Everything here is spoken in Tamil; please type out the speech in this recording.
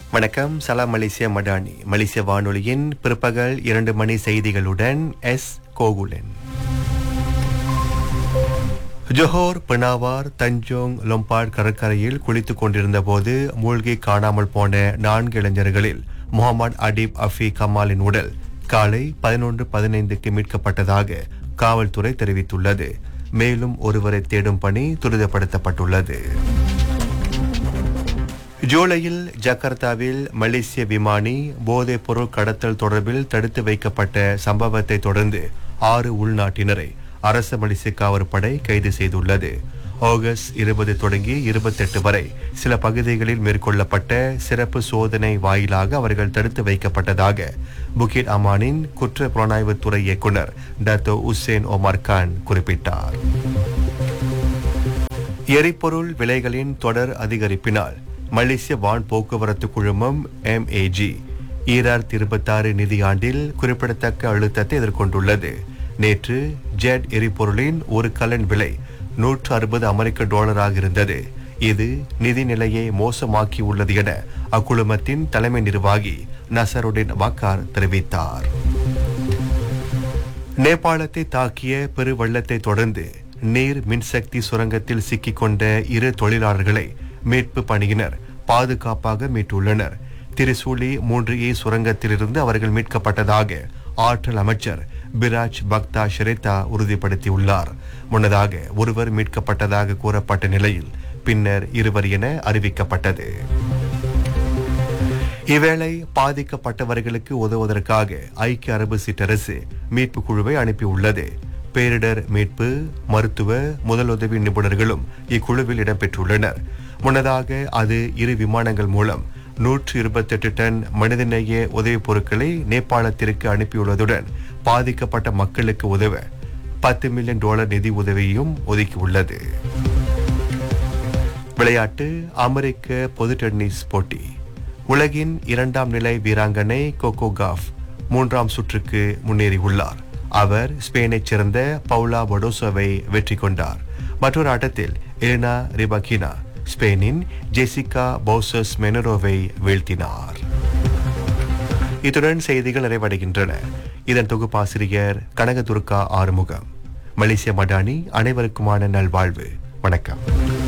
வணக்கம் சலாம் மலேசியா மடானி மலேசிய வானொலியின் பிற்பகல் இரண்டு மணி செய்திகளுடன் S Gokulan Johor Penawar Tanjung Lompat கடற்கரையில் குளித்துக் கொண்டிருந்த போது மூழ்கி காணாமல் போன நான்கு இளைஞர்களில் முகமது அடீப் அஃபி கமாலின் உடல் காலை பதினொன்று பதினைந்துக்கு மீட்கப்பட்டதாக காவல்துறை தெரிவித்துள்ளது மேலும் ஒருவரை தேடும் பணி துரிதப்படுத்தப்பட்டுள்ளது ஜூலையில் ஜகார்த்தாவில் மலேசிய விமானி போதைப் பொருள் கடத்தல் தொடர்பில் தடுத்து வைக்கப்பட்ட சம்பவத்தை தொடர்ந்து ஆறு உள்நாட்டினரை அரசு மலேசிய காவற்படை கைது செய்துள்ளது ஆகஸ்ட் இருபது தொடங்கி இருபத்தெட்டு வரை சில பகுதிகளில் மேற்கொள்ளப்பட்ட சிறப்பு சோதனை வாயிலாக அவர்கள் தடுத்து வைக்கப்பட்டதாக புகிட் அமானின் குற்ற புலனாய்வுத்துறை இயக்குனர் டத்தோ உசேன் ஒமர் கான் குறிப்பிட்டார் எரிபொருள் விலைகளின் தொடர் அதிகரிப்பினால் மலேசிய வான் போக்குவரத்து குழுமம் எம்ஏஜி ஈராயிரத்தி இருபத்தாறு நிதியாண்டில் குறிப்பிடத்தக்க அழுத்தத்தை எதிர்கொண்டுள்ளது நேற்று ஜெட் எரிபொருளின் ஒரு கலன் விலை நூற்று அறுபது அமெரிக்க டாலராக இருந்தது இது நிதி நிலையை மோசமாக்கியுள்ளது என அக்குழுமத்தின் தலைமை நிர்வாகி நசருடின் வாக்கார் தெரிவித்தார் நேபாளத்தை தாக்கிய பெருவெள்ளத்தை தொடர்ந்து நீர் மின்சக்தி சுரங்கத்தில் சிக்கிக்கொண்ட இரு தொழிலாளர்களை மீட்பு பணியினர் பாதுகாப்பாக மீட்டுள்ளனர் திரிசூலி மூன்று ஏ சுரங்கத்திலிருந்து அவர்கள் மீட்கப்பட்டதாக ஆற்றல் அமைச்சர் பிராஜ் பக்தா ஷெரிதா உறுதிப்படுத்தியுள்ளார் முன்னதாக ஒருவர் மீட்கப்பட்டதாக கூறப்பட்ட நிலையில் பின்னர் இருவர் என அறிவிக்கப்பட்டது இவ்வேளை பாதிக்கப்பட்டவர்களுக்கு உதவுவதற்காக ஐக்கிய அரபு சிற்றரசு மீட்பு குழுவை அனுப்பியுள்ளது பேரிடர் மீட்பு மருத்துவ முதலுதவி நிபுணர்களும் இக்குழுவில் இடம்பெற்றுள்ளனர் முன்னதாக அது இரு விமானங்கள் மூலம் நூற்று இருபத்தெட்டு டன் மனிதநேய உதவிப் பொருட்களை நேபாளத்திற்கு அனுப்பியுள்ளதுடன் பாதிக்கப்பட்ட மக்களுக்கு உதவ பத்து மில்லியன் டாலர் நிதி உதவியும் ஒதுக்கியுள்ளது விளையாட்டு அமெரிக்க பொது டென்னிஸ் போட்டி உலகின் இரண்டாம் நிலை வீராங்கனை கோகோ காஃப் மூன்றாம் சுற்றுக்கு முன்னேறியுள்ளார் அவர் ஸ்பெயினைச் சேர்ந்த பவுலா வடோசோவை வெற்றி கொண்டார் மற்றொரு ஆட்டத்தில் எலினா ரிபகினா ஸ்பெயினின் ஜெசிகா பௌசஸ் மெனரோவை வீழ்த்தினார் இத்துடன் செய்திகள் நிறைவடைகின்றன இதன் தொகுப்பாசிரியர் கனகதுர்கா ஆறுமுகம் மலேசிய மடானி அனைவருக்குமான நல்வாழ்வு வணக்கம்